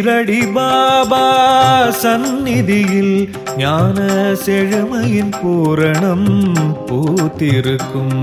ஷீரடி பாபா சந்நிதியில் ஞான செழுமையின் பூரணம் பூத்திருக்கும்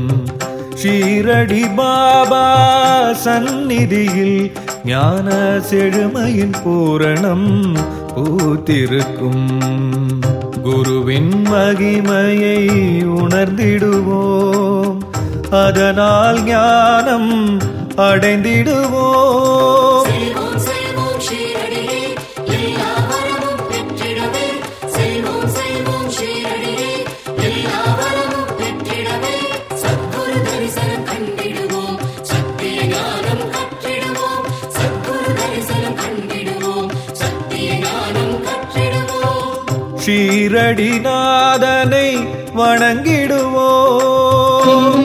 ஷீரடி பாபா சந்நிதியில் ஞான செழுமையின் பூரணம் பூத்திருக்கும் குருவின் மகிமையை உணர்ந்திடுவோம் அதனால் ஞானம் அடைந்திடுவோம் செல்வோம் செல்வோம் ஷீரடியே எல்லா வரமும் பெற்றிடவே செல்வோம் செல்வோம் ஷீரடியே எல்லா வரமும் பெற்றிடவே சத்குரு தரிசனம் கண்டிடுவோம் சத்திய ஞானம் கற்றிடுவோம் சத்குரு தரிசனம் கண்டிடுவோம் சத்திய ஞானம் கற்றிடுவோம் ஷீரடிநாதனை வணங்கிடுவோம்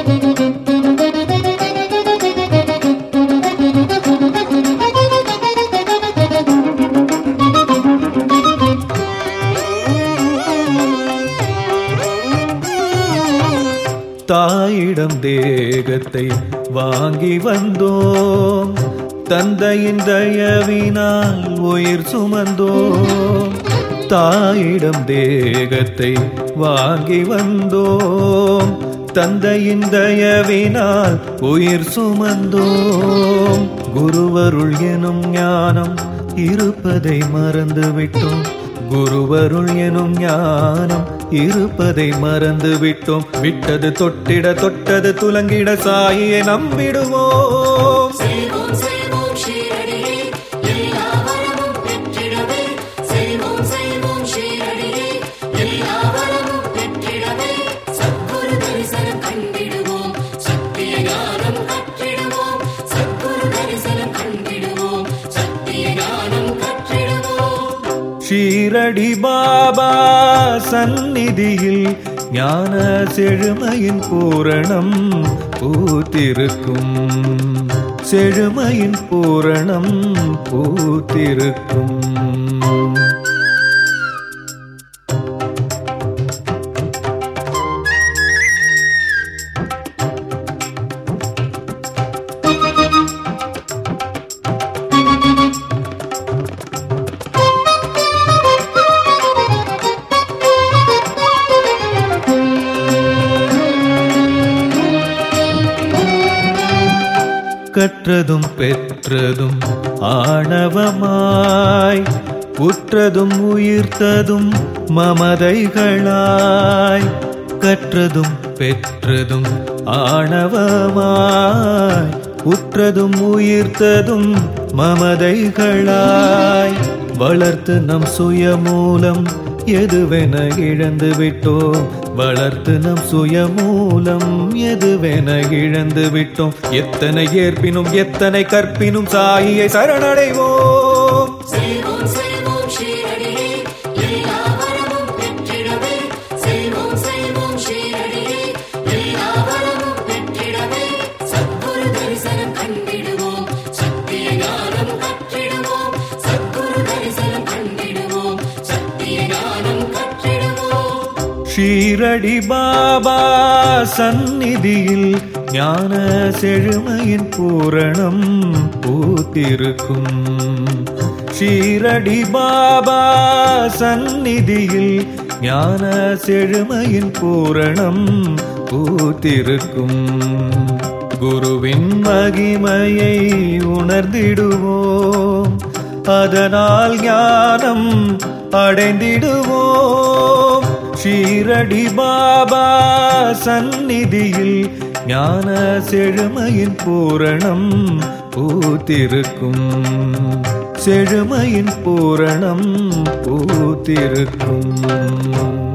தாயிடம் தேகத்தை வாங்கி வந்தோம் தந்தையின் தயவினால் உயிர் சுமந்தோம் தாயிடம் தேகத்தை வாங்கி வந்தோம் தந்தையின் தயவினால் உயிர் சுமந்தோம் குருவருள் எனும் ஞானம் இருப்பதை மறந்துவிட்டோம் குருவருள் எனும் ஞானம் இருப்பதை மறந்து விட்டோம் விட்டது தொட்டிட தொட்டது துலங்கிட சாயியை நம்பிடுவோம் செல்வோம் செல்வோம் ஷீரடியே எல்லா வரமும் பெற்றிடவே செல்வோம் செல்வோம் ஷீரடியே எல்லா வரமும் பெற்றிடவே சத்குரு தரிசனம் கண்டிடுவோம் சத்திய ஞானம் கற்றிடுவோம் சத்குரு தரிசனம் கண்டிடுவோம் சத்திய ஞானம் கற்றிடுவோம் ஷீரடி பாபா சந்நிதியில் ஞான செழுமையின் பூரணம் பூத்திருக்கும் செழுமையின் பூரணம் பூத்திருக்கும் கற்றதும் பெற்றதும் ஆணவமாய் உற்றதும் உயிர்த்ததும் மமதைகளாய் கற்றதும் பெற்றதும் ஆணவமாய் உற்றதும் உயிர்த்ததும் மமதைகளாய் வளர்த்து நம் சுயமூலம் எதுவென இழந்து விட்டோம் வளர்த்து நம் சுயமூலம் எதுவென இழந்து விட்டோம் எத்தனை ஏற்பினும் எத்தனை கற்பினும் சாயியை சரணடைவோம் செல்வோம் செல்வோம் ஷீரடியே எல்லா வரமும் பெற்றிடவே செல்வோம் செல்வோம் ஷீரடியே எல்லா வரமும் பெற்றிடவே சத்குரு தரிசனம் கண்டிடுவோம் சத்திய ஞானம் கற்றிடுவோம் சத்குரு தரிசனம் கண்டிடுவோம் சத்திய ஞானம் கற்றிடுவோம் ஷீரடி பாபா சந்நிதியில் ஞான செழுமையின் பூரணம் பூத்திருக்கும் ஷீரடி பாபா சந்நிதியில் ஞான செழுமையின் பூரணம் பூத்திருக்கும் குருவின் மகிமையை உணர்ந்திடுவோம் அதனால் ஞானம் அடைந்திடுவோம் ஷீரடி பாபா சந்நிதியில் ஞான செழுமையின் பூரணம் பூத்திருக்கும் செழுமையின் பூரணம் பூத்திருக்கும்